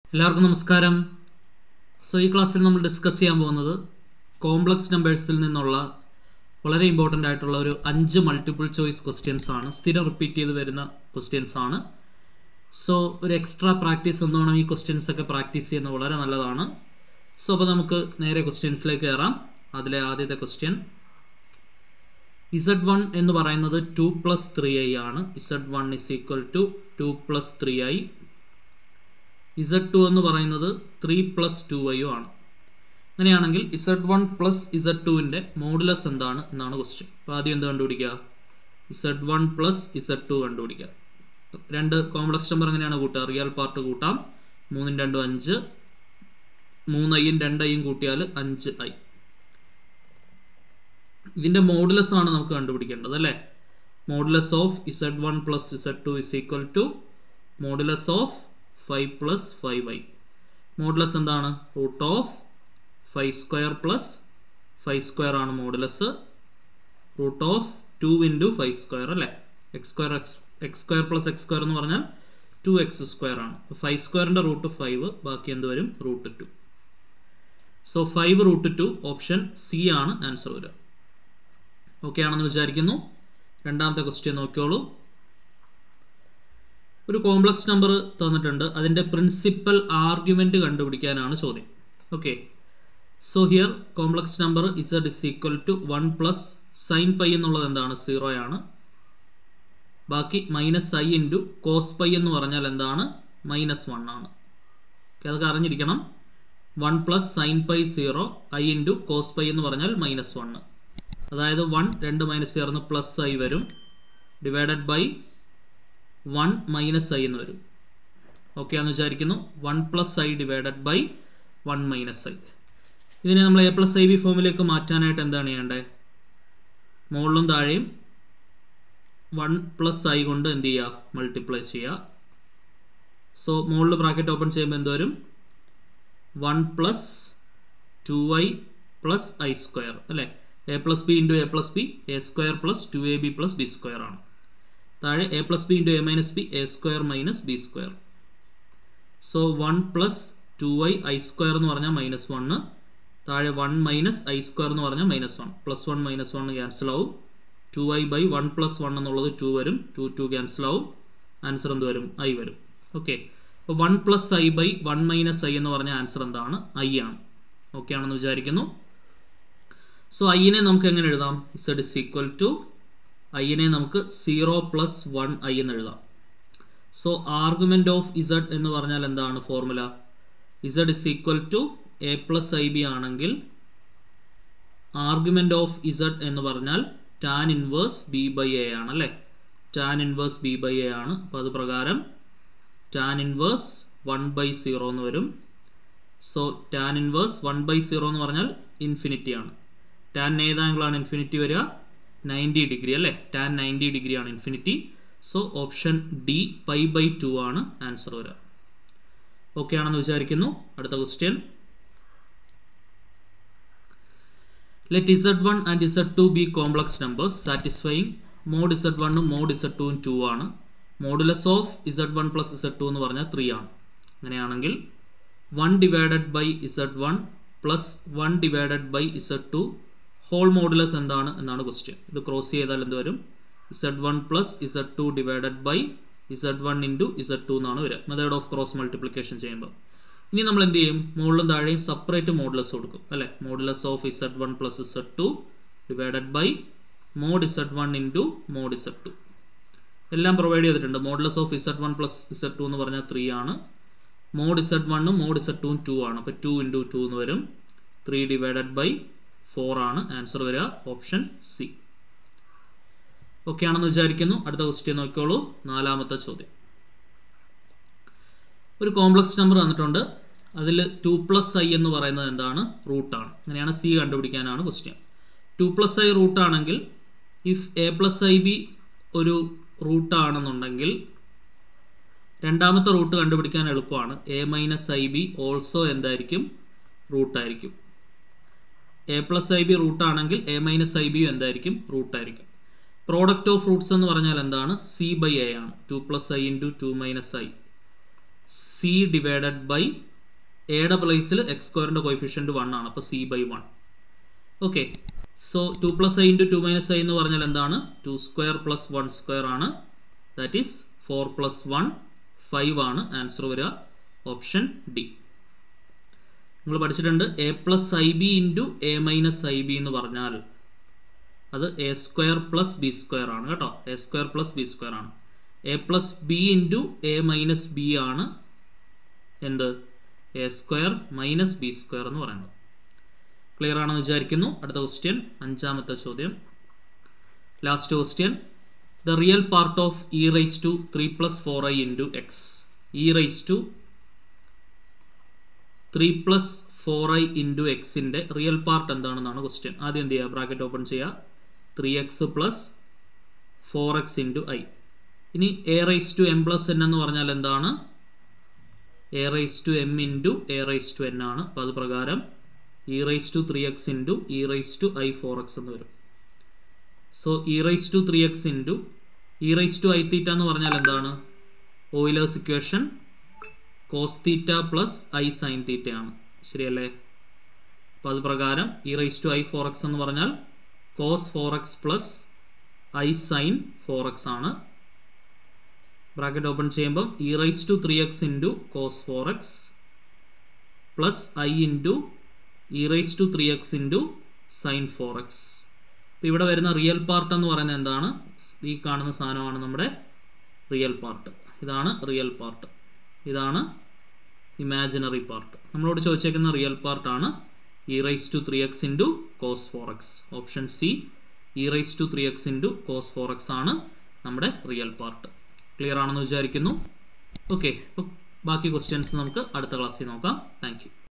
എല്ലാവർക്കും നമസ്കാരം സോ ഈ ക്ലാസ്സിൽ നമ്മൾ ഡിസ്കസ് ചെയ്യാൻ പോകുന്നത് കോംപ്ലക്സ് നമ്പേഴ്സിൽ നിന്നുള്ള വളരെ ഇമ്പോർട്ടൻ്റ് ആയിട്ടുള്ള ഒരു അഞ്ച് മൾട്ടിപ്പിൾ ചോയ്സ് ക്വസ്റ്റ്യൻസ് ആണ് സ്ഥിരം റിപ്പീറ്റ് ചെയ്ത് വരുന്ന ക്വസ്റ്റ്യൻസ് ആണ് സോ ഒരു എക്സ്ട്രാ പ്രാക്ടീസ് എന്നോണം ഈ ക്വസ്റ്റ്യൻസ് ഒക്കെ പ്രാക്ടീസ് ചെയ്യുന്നത് വളരെ നല്ലതാണ് സോ അപ്പോൾ നമുക്ക് നേരെ ക്വസ്റ്റ്യൻസിലേക്ക് കയറാം അതിലെ ആദ്യത്തെ ക്വസ്റ്റ്യൻ ഇസഡ് വൺ എന്ന് പറയുന്നത് ടു പ്ലസ് ത്രീ ഐ ആണ് Z one is equal to two plus three i Z two എന്ന് പറയുന്നത് ത്രീ പ്ലസ് ടു ഐയും ആണ് അങ്ങനെയാണെങ്കിൽ ഇസഡ് വൺ പ്ലസ് ഇസഡ് ടുവിൻ്റെ മോഡുലസ് എന്താണ് എന്നാണ് ക്വസ്റ്റ്യൻ അപ്പോൾ ആദ്യം എന്ത് കണ്ടുപിടിക്കുക Z one plus Z two കണ്ടുപിടിക്കുക രണ്ട് കോംപ്ലക്സ് നമ്പർ എങ്ങനെയാണ് കൂട്ടുക റിയൽ പാർട്ട് കൂട്ടാം മൂന്നും രണ്ടും അഞ്ച് മൂന്ന് ഐയും രണ്ട് ഐയും കൂട്ടിയാൽ അഞ്ച് ഐ ഇതിൻ്റെ മോഡുലസ് ആണ് നമുക്ക് കണ്ടുപിടിക്കേണ്ടത് അല്ലേ modulus of Z one plus Z two is equal to modulus of five plus five i modulus എന്താണ് root of five square plus five square ആണ് modulus root of two into five square അല്ലേ x square x x square plus x square എന്ന് പറഞ്ഞാൽ two x square ആണ് five സ്ക്വയറിൻ്റെ root five ബാക്കി എന്ത് വരും root two so five root two option C ആണ് ആൻസർ വരിക ഓക്കെ ആണെന്ന് വിചാരിക്കുന്നു രണ്ടാമത്തെ ക്വസ്റ്റ്യൻ നോക്കിയോളൂ ഒരു കോംപ്ലക്സ് നമ്പർ തന്നിട്ടുണ്ട് അതിൻ്റെ പ്രിൻസിപ്പൽ ആർഗ്യുമെൻ്റ് കണ്ടുപിടിക്കാനാണ് ചോദ്യം okay so here complex number Z is equal to one plus sine pi എന്നുള്ളത് എന്താണ് സീറോ ആണ് ബാക്കി minus i into cos pi എന്ന് പറഞ്ഞാൽ എന്താണ് മൈനസ് വൺ ആണ് അതൊക്കെ അറിഞ്ഞിരിക്കണം one plus sine pi zero i into cos pi എന്ന് പറഞ്ഞാൽ മൈനസ് വണ്ണ് അതായത് വൺ രണ്ട് മൈനസ് ചേർന്ന് പ്ലസ് ഐ വരും divided by one minus i എന്ന് വരും ഓക്കെ ആണെന്ന് വിചാരിക്കുന്നു one plus i divided by one minus i ഇതിനെ നമ്മൾ എ പ്ലസ് ഐ ബി ഫോമിലേക്ക് മാറ്റാനായിട്ട് എന്താണ് ചെയ്യേണ്ടത് മുകളിലും താഴെയും വൺ പ്ലസ് ഐ കൊണ്ട് എന്ത് ചെയ്യുക മൾട്ടിപ്ലൈ ചെയ്യുക സോ മുകളിൽ ബ്രാക്കറ്റ് ഓപ്പൺ ചെയ്യുമ്പോൾ എന്ത് വരും one plus two i plus i square അല്ലേ a plus b into a plus b a square plus two a b plus b square ആണ് താഴെ a plus b into a minus b a square minus b square so one plus two i i square എന്ന് പറഞ്ഞാൽ minus one താഴെ one minus i square എന്ന് പറഞ്ഞാൽ minus one plus one minus one cancel ആവും two I by one plus one എന്നുള്ളത് two വരും two two cancel ആവും answer എന്ത് വരും ഐ വരും ഓക്കെ അപ്പോൾ one plus i by one minus i എന്ന് പറഞ്ഞ ആൻസർ എന്താണ് ഐ ആണ് ഓക്കെ ആണെന്ന് വിചാരിക്കുന്നു സോ ഐനെ നമുക്ക് എങ്ങനെ എഴുതാം ഇസഡ് ഇസ് ഈക്വൽ ടു ഐനെ നമുക്ക് സീറോ പ്ലസ് വൺ ഐ എന്ന് എഴുതാം സോ ആർഗ്യുമെൻ്റ് ഓഫ് ഇസഡ് എന്ന് പറഞ്ഞാൽ എന്താണ് formula Z is equal to a plus i b ആണെങ്കിൽ ആർഗ്യുമെൻ്റ് ഓഫ് ഇസഡ് എന്ന് പറഞ്ഞാൽ tan inverse b by a ആണ് അല്ലേ tan inverse b by a ആണ് അപ്പോൾ അത് പ്രകാരം tan inverse one by zero എന്ന് വരും so tan inverse one by zero എന്ന് പറഞ്ഞാൽ ഇൻഫിനിറ്റി ആണ് ടാൻ ഏത് ആംഗിളാണ് ഇൻഫിനിറ്റി വരിക നയൻറ്റി ഡിഗ്രി അല്ലേ ടാൻ നയൻറ്റി ഡിഗ്രി ആണ് infinity so option D pi by two ആണ് ആൻസർ വരിക ഓക്കെ ആണെന്ന് വിചാരിക്കുന്നു അടുത്ത question let Z one and Z two be complex numbers satisfying mod Z വണ്ണും മോഡ് ഇസഡ് ടുവും ടു ആണ് modulus of Z one plus Z two എന്ന് പറഞ്ഞാൽ ത്രീ ആണ് അങ്ങനെയാണെങ്കിൽ one divided by Z one plus one divided by Z two whole modulus എന്താണ് എന്നാണ് question ഇത് ക്രോസ് ചെയ്താൽ എന്ത് വരും Z one plus Z two divided by Z one into Z two എന്നാണ് വരിക മെത്തേഡ് ഓഫ് ക്രോസ് മൾട്ടിപ്ലിക്കേഷൻ ചെയ്യുമ്പോൾ ഇനി നമ്മൾ എന്ത് ചെയ്യും മുകളിലും താഴെയും സെപ്പറേറ്റ് മോഡുലസ് കൊടുക്കും അല്ലേ modulus of Z one plus Z two divided by mod Z one into mod Z two എല്ലാം പ്രൊവൈഡ് ചെയ്തിട്ടുണ്ട് modulus of Z one plus Z two എന്ന് പറഞ്ഞാൽ ത്രീ ആണ് മോഡ് ഇസഡ് വണ്ണും മോഡ് ഇസഡ് ടുവും two ആണ് അപ്പോൾ ടു ഇൻറ്റു ടു എന്ന് വരും ത്രീ ഡിവൈഡഡ് ബൈ ഫോർ ആണ് ആൻസർ വരിക ഓപ്ഷൻ സി ഓക്കെ ആണെന്ന് വിചാരിക്കുന്നു അടുത്ത ക്വസ്റ്റ്യൻ നോക്കിക്കോളൂ നാലാമത്തെ ചോദ്യം ഒരു കോംപ്ലക്സ് നമ്പർ തന്നിട്ടുണ്ട് അതിൽ ടു പ്ലസ് ഐ എന്ന് പറയുന്നത് എന്താണ് റൂട്ടാണ് അങ്ങനെയാണ് സി കണ്ടുപിടിക്കാനാണ് ക്വസ്റ്റ്യൻ ടു പ്ലസ് ഐ റൂട്ടാണെങ്കിൽ if a plus i b ഒരു റൂട്ടാണെന്നുണ്ടെങ്കിൽ രണ്ടാമത്തെ റൂട്ട് കണ്ടുപിടിക്കാൻ എളുപ്പമാണ് a minus i b also എന്തായിരിക്കും റൂട്ടായിരിക്കും എ പ്ലസ് ഐ ബി റൂട്ടാണെങ്കിൽ എ മൈനസ് ഐ ബിയും എന്തായിരിക്കും റൂട്ടായിരിക്കും പ്രോഡക്റ്റ് ഓഫ് റൂട്ട്സ് എന്ന് പറഞ്ഞാൽ എന്താണ് സി ബൈ എ ആണ് two plus i into two minus i C divided by എയുടെ പ്ലേസിൽ എക്സ് സ്ക്വയറിൻ്റെ കോയിഫിഷ്യൻറ്റ് വൺ ആണ് അപ്പോൾ C by one okay so two plus i into two minus i എന്ന് പറഞ്ഞാൽ എന്താണ് two square plus one square ആണ് that is four plus one five ആണ് ആൻസർ വരിക ഓപ്ഷൻ ഡി നിങ്ങൾ പഠിച്ചിട്ടുണ്ട് a plus i b into a minus i b എന്ന് പറഞ്ഞാൽ അത് a square plus b square ആണ് കേട്ടോ a square plus b square ആണ് a plus b into a minus b ആണ് എന്ത് a square minus b square എന്ന് പറയുന്നത് ക്ലിയർ ആണെന്ന് വിചാരിക്കുന്നു അടുത്ത ക്വസ്റ്റ്യൻ അഞ്ചാമത്തെ ചോദ്യം last question the real part of e raise to three plus four i into x e raise to three plus four i into എക്സിൻ്റെ റിയൽ പാർട്ട് എന്താണെന്നാണ് question ആദ്യം എന്ത് ചെയ്യുക ബ്രാക്കറ്റ് ഓപ്പൺ ചെയ്യുക three x plus four x into i ഇനി a raise to m plus n എന്ന് പറഞ്ഞാൽ എന്താണ് a raise to m into a raise to N ആണ് അപ്പോൾ അത് പ്രകാരം e raise to three x into e raise to i four x എന്ന് വരും so e raise to three x into e raise to i theta എന്ന് പറഞ്ഞാൽ എന്താണ് Euler's equation cos theta plus i sine തീറ്റയാണ് ശരിയല്ലേ അപ്പോൾ അത് പ്രകാരം e raise to i four x എന്ന് പറഞ്ഞാൽ cos four x plus i sine four x ആണ് ബ്രാക്കറ്റ് ഓപ്പൺ ചെയ്യുമ്പോൾ e raise to three x into cos four x plus i into e raise to three x into sine four x അപ്പോൾ ഇവിടെ വരുന്ന real part എന്ന് പറയുന്നത് എന്താണ് ഈ കാണുന്ന സാധനമാണ് നമ്മുടെ റിയൽ പാർട്ട് ഇതാണ് റിയൽ പാർട്ട് ഇതാണ് ഇമാജിനറി പാർട്ട് നമ്മളോട് ചോദിച്ചേക്കുന്ന റിയൽ പാർട്ടാണ് e raise to three x into cos four x option C e raise to three x into cos four x ആണ് നമ്മുടെ റിയൽ പാർട്ട് ക്ലിയർ ആണെന്ന് വിചാരിക്കുന്നു ഓക്കെ അപ്പോൾ ബാക്കി ക്വസ്റ്റ്യൻസ് നമുക്ക് അടുത്ത ക്ലാസ്സിൽ നോക്കാം താങ്ക്